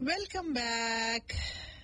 Welcome back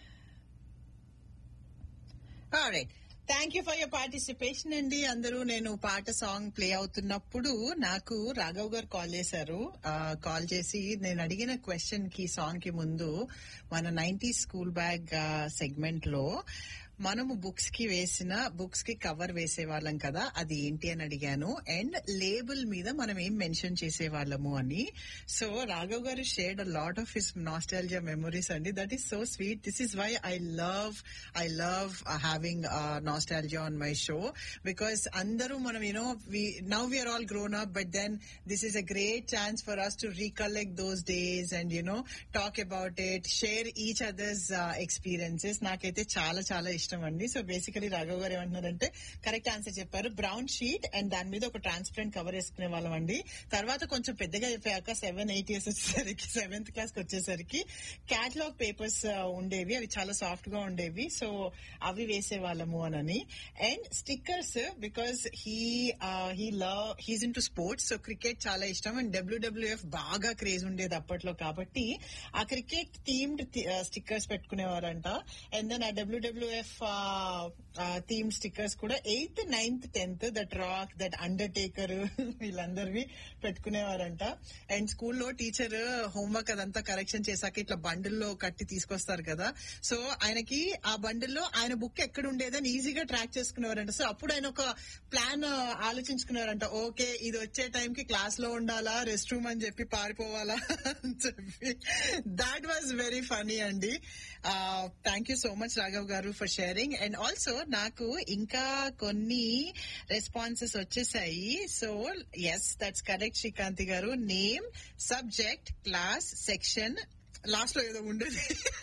right thank you for your participation అండి అందరూ నేను పాట సాంగ్ ప్లే అవుతున్నప్పుడు నాకు రాఘవ్ గారు కాల్ చేశారు కాల్ చేసి నేను అడిగిన క్వశ్చన్ కి సాంగ్ కి ముందు మన నైన్టీ స్కూల్ బ్యాగ్ సెగ్మెంట్ లో మనము బుక్స్ కి వేసిన బుక్స్ కి కవర్ వేసే వాళ్ళం కదా అది ఏంటి అని అడిగాను అండ్ లేబుల్ మీద మనం ఏం మెన్షన్ చేసే వాళ్ళము అని సో రాఘవ్ గారు shared a lot of his nostalgia memories అండి that is so sweet this is why I love I love having nostalgia on my show because అందరూ మనం you know now we're all grown up but then this is a great chance for us to recollect those days and you know talk about it share each others experiences నాకైతే చాలా చాలా ఇష్టం అండి so basically Raghav గారు ఏమంటున్నారంటే correct answer చెప్పారు brown sheet and దాని మీద ఒక ట్రాన్స్పరెంట్ కవర్ వేసుకునే వాళ్ళం అండి తర్వాత కొంచెం పెద్దగా అయిపోయాక సెవెన్ ఎయిట్ ఇయర్స్ వచ్చేసరికి సెవెంత్ క్లాస్ కి వచ్చేసరికి క్యాటలాగ్ పేపర్స్ ఉండేవి అవి చాలా సాఫ్ట్ గా ఉండేవి సో అవి వేసే వాళ్ళము అని and stickers because he he love he's into sports so cricket చాలా ఇష్టం అండ్ డబ్ల్యూడబ్ల్యూఎఫ్ బాగా క్రేజ్ ఉండేది అప్పట్లో కాబట్టి ఆ క్రికెట్ థీమ్డ్ స్టిక్కర్స్ పెట్టుకునేవారంట అండ్ దెన్ ఆ డబ్ల్యూడబ్ల్యూఎఫ్ థీమ్ స్టిక్కర్స్ కూడా eighth ninth tenth that rock that undertaker వీళ్ళందరివి పెట్టుకునేవారంట అండ్ స్కూల్లో టీచర్ హోంవర్క్ అదంతా కరెక్షన్ చేశాక ఇట్లా బండిల్లో కట్టి తీసుకొస్తారు కదా సో ఆయనకి ఆ బండిల్లో ఆయన బుక్ ఎక్కడ ఉండేదని ఈజీగా ట్రాక్ చేసుకునేవారంట సో అప్పుడు ఆయన ఒక ప్లాన్ ఆలోచించుకునేవారంట ఓకే ఇది వచ్చే టైంకి క్లాస్ లో ఉండాలా రెస్ట్ రూమ్ అని చెప్పి పారిపోవాలా అని చెప్పి దాట్ వాజ్ వెరీ ఫనీ అండి thank you so much Raghav గారు ఫర్ షేరింగ్ అండ్ ఆల్సో నాకు ఇంకా కొన్ని రెస్పాన్సెస్ వచ్చేసాయి so yes that's correct Srikanthi గారు name subject class section last లో ఏదో ఉండేది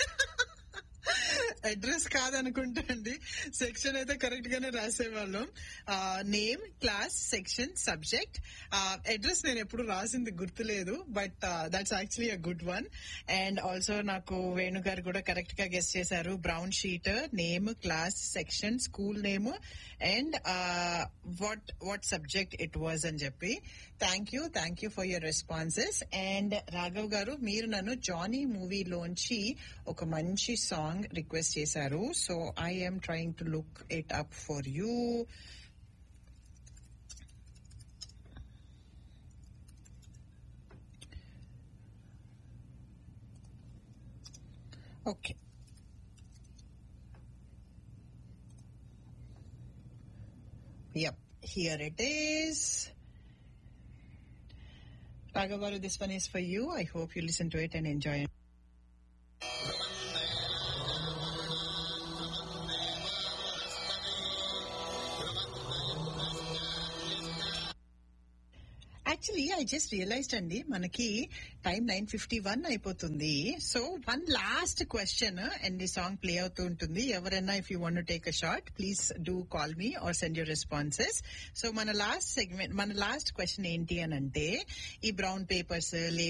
అడ్రస్ కాదనుకుంటా అండి సెక్షన్ అయితే కరెక్ట్ గానే రాసేవాళ్ళం name class section subject address నేను ఎప్పుడు రాసింది గుర్తులేదు but that's actually a good one and also నాకు వేణు గారు కూడా కరెక్ట్ గా గెస్ట్ చేశారు brown sheet name class section school name and what what subject it was అని చెప్పి thank you thank you for your responses and Raghav గారు మీరు నన్ను జానీ మూవీలోంచి ఒక మంచి సాంగ్ రిక్వెస్ట్ చేశారు so I am trying to look it up for you okay Yep, here it is. Ragavaru, this one is for you. I hope you listen to it and enjoy it. Actually I just realised అండి మనకి time nine fifty one అయిపోతుంది so one last question and ఈ song play అవుతూ ఉంటుంది ఎవరైనా if you want take a short please do call me or send your responses so మన last segment మన last question ఏంటి అని అంటే ఈ బ్రౌన్ పేపర్స్